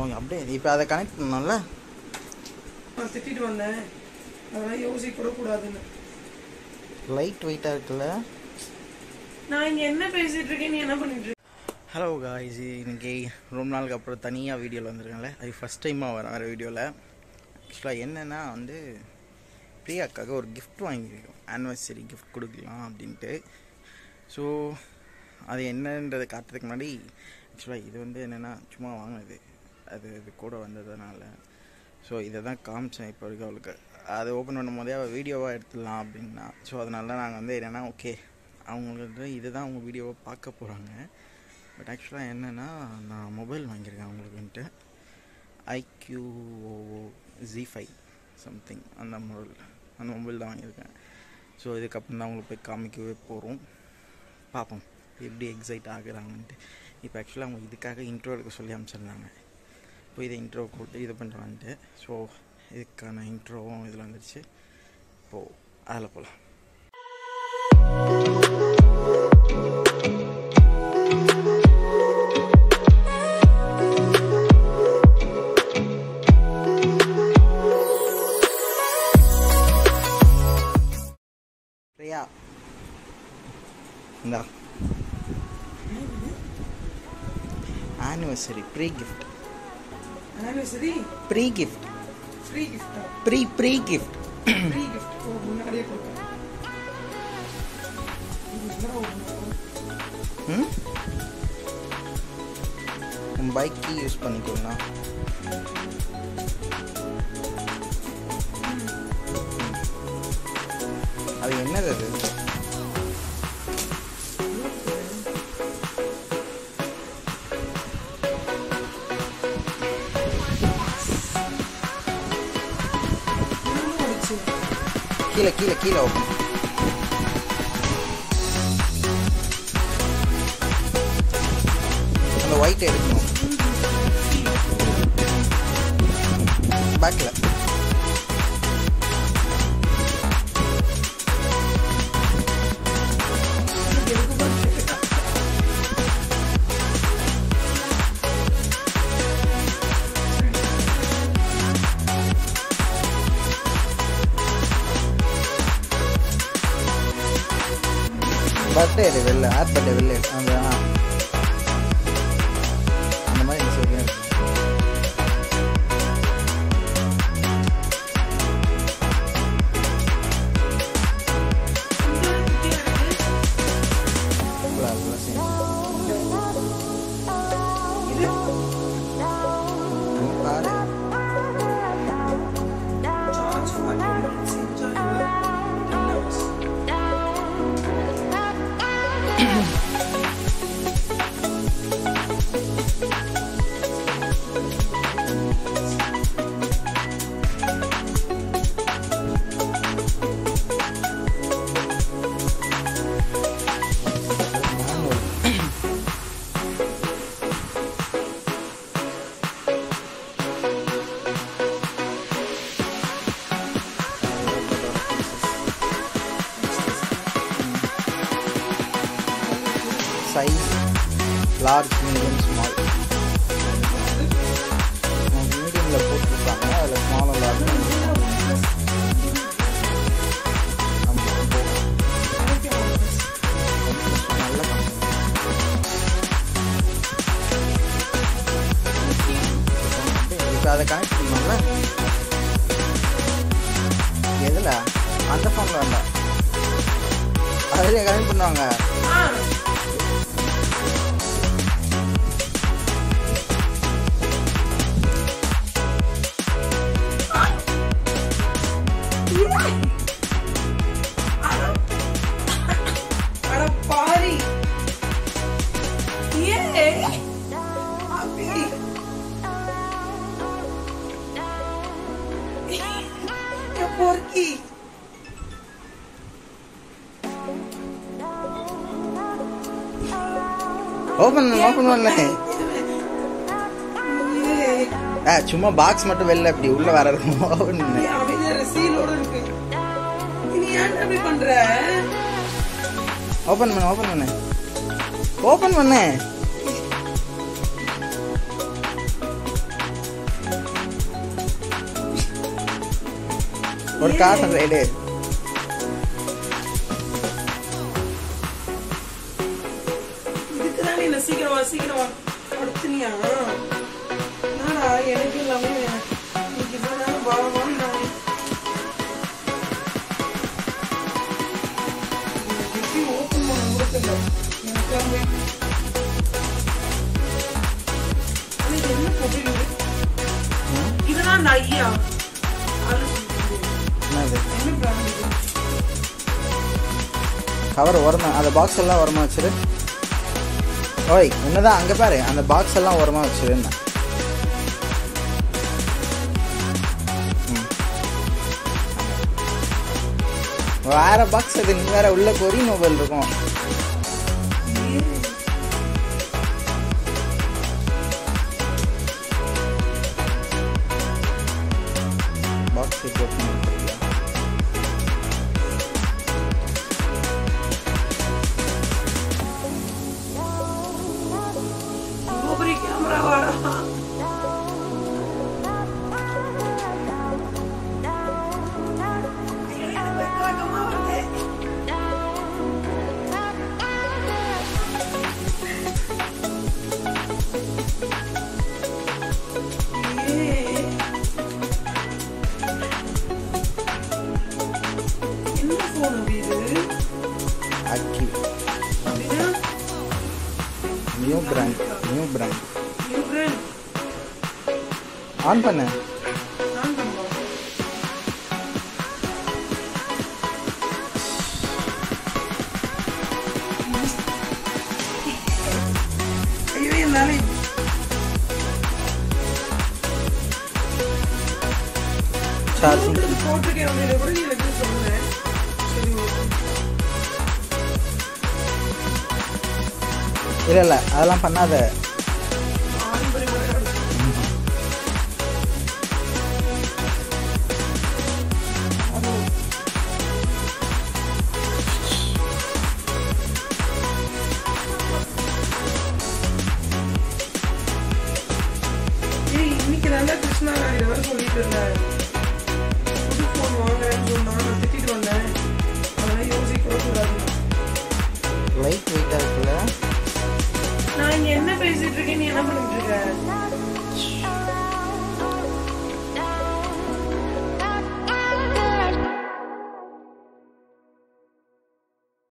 அப்புறம் அப்படியே இப்போ அதை கனெக்ட் பண்ணோம்ல நான் திட்டிட்டு வந்தேன் அதெல்லாம் யோசிக்க கூட கூடாதுன்னு லைட் வெயிட்டாக இருக்குல்ல நான் இங்க என்ன பேசிட்டு இருக்கேன் நீ என்ன பண்ணிட்டு இருக்க? ஹலோ காய்ஸ் இன்னைக்கு ரொம்ப நாளுக்கு அப்புறம் தனியாக வீடியோவில் வந்திருக்கேன்ல அது ஃபஸ்ட் டைமாக வரேன் வேறு வீடியோவில் ஆக்சுவலாக என்னென்னா வந்து பிரியாக்காக ஒரு gift வாங்கியிருக்கோம் ஆனிவர்சரி gift கொடுக்கலாம் அப்படின்ட்டு ஸோ அது என்னன்றதை காட்டுறதுக்கு முன்னாடி ஆக்சுவலாக இது வந்து என்னென்னா சும்மா வாங்கினது அது இது கூட வந்ததுனால ஸோ இதை தான் காமிச்சேன் இப்போ வரைக்கும் அவளுக்கு அதை ஓப்பன் பண்ணும் போதே அவள் வீடியோவாக எடுத்துடலாம் அப்படின்னா ஸோ அதனால நாங்கள் வந்து என்னென்னா ஓகே அவங்களுக்கு இதுதான் அவங்க வீடியோவை பார்க்க போகிறாங்க பட் ஆக்சுவலாக என்னென்னா நான் மொபைல் வாங்கியிருக்கேன் அவங்களுக்குன்ட்டு ஐக்யூ ஜி ஃபைவ் சம்திங் அந்த மொபைல் அந்த மொபைல் தான் வாங்கியிருக்கேன் ஸோ இதுக்கப்புறம் தான் அவங்களுக்கு போய் காமிக்கவே போகிறோம் பார்ப்போம் எப்படி எக்ஸைட் ஆகுறாங்கன்ட்டு இப்போ ஆக்சுவலாக அவங்க இதுக்காக இன்ட்ரோ எடுக்க சொல்லி அமைச்சிருந்தாங்க இப்போ இதை இன்ட்ரோ கொடுத்து இது பண்ணிட்டு வந்துட்டு ஸோ இதுக்கான இன்ட்ரோவும் இதில் வந்துடுச்சு இப்போது அதில் போகலாம் பிரியா இந்தா anniversary free gift anniversary free gift free கிஃப்டா free free gift free gift ஓ முன்னாடியே கொடுப்பேன் ம் உன் பைக் கீ யூஸ் பண்ணிக்கோண்ணா அது என்னது அது கீழே கீழே கீழே ஓப்பன் அந்த ஒயிட் எடுக்கணும் பேக்கில் பர்த்டே இது வெளில ஆப் பர்த்டே வெளில அந்த ஆ. அந்த மாதிரி நீ சொல்லுங்க பாரு சைஸ் லார்ஜ் மீடியம் ஸ்மால் மீடியமில் போட்டிருக்காங்க அதில் ஸ்மால் லார்ஜ் நல்ல இப்போ அதை கனெக்ட் பண்ணோம்ல எதில் அந்த ஃபோனில் வேண்டாம் அதில் கனெக்ட் பண்ணுவாங்க அட பாரி ஏ அபி ஏ பொறுக்கி ஓப்பன் ஓப்பன் பண்ணேன் ஏய், ஆ சும்மா பாக்ஸ் மட்டும் வெளில அப்படி உள்ள வர இருக்கும் ஓப்பன் பண்ணேன் ஏய், அமைதியா இரு, சீலோட இருக்கு நீ ஏன் அப்படி பண்ற ஓப்பன் பண்ணு ஓப்பன் பண்ணு ஓப்பன் பண்ணு ஒரு காட்டன் ரைடு இதுக்குதான் நீ என்ன சீக்கிரம் வா சீக்கிரம் வா படுத்துனியா என்னடா எனக்கு எல்லாமே இன்னைக்கு இவ்வளவு நேரம் வா வான்னு நான் எப்படி ஓப்பன் பண்ண முடியல எனக்காகவே ஆனா இது என்ன பொருள் இதெல்லாம் நையா அது என்னது என்ன பிராண்ட் இது கவர் உரமா அந்த பாக்ஸ் எல்லாம் உரமா வச்சிரு ஓய் என்னதான் அங்கே பாரு அந்த பாக்ஸ் எல்லாம் உரமா வச்சிருந்தா வேற பாக்ஸ் அது நீ வேற உள்ள கொரி மொபைல் இருக்கும் பாக்ஸ் ஓப்பன் பண்ணியா இவ்வளோ பெரிய கேமரா வாடா என்ன phone அப்படி இது? அக்கி அப்படின்னா, new brand new brand new brand. On பண்ணு நான் பண்ணுவா. ஐயோ என்னால சார்ஜிங் உங்களுக்கு போட்டிருக்கேன் அப்படின்னு கூட நீ எனக்கு சொன்னேன் சரி ஓகே இல்லை இல்லை அதெல்லாம் பண்ணாத ஆன் பண்ணி விளையாடு. ஏய், இன்னைக்கு தாண்டா கிருஷ்ணா நான் இதை வேற சொல்லிட்டு இருந்தேன் புது ஃபோன் வாங்குறேன்னு சொன்னா நான் திட்டிட்டு வந்தேன் அதெல்லாம் யோசிக்க கூட கூடாது லைட் வெயிட்டாக இருக்குல்ல நான் இங்க என்ன பேசிட்டு இருக்கேன் நீ என்ன பண்ணிட்டு இருக்க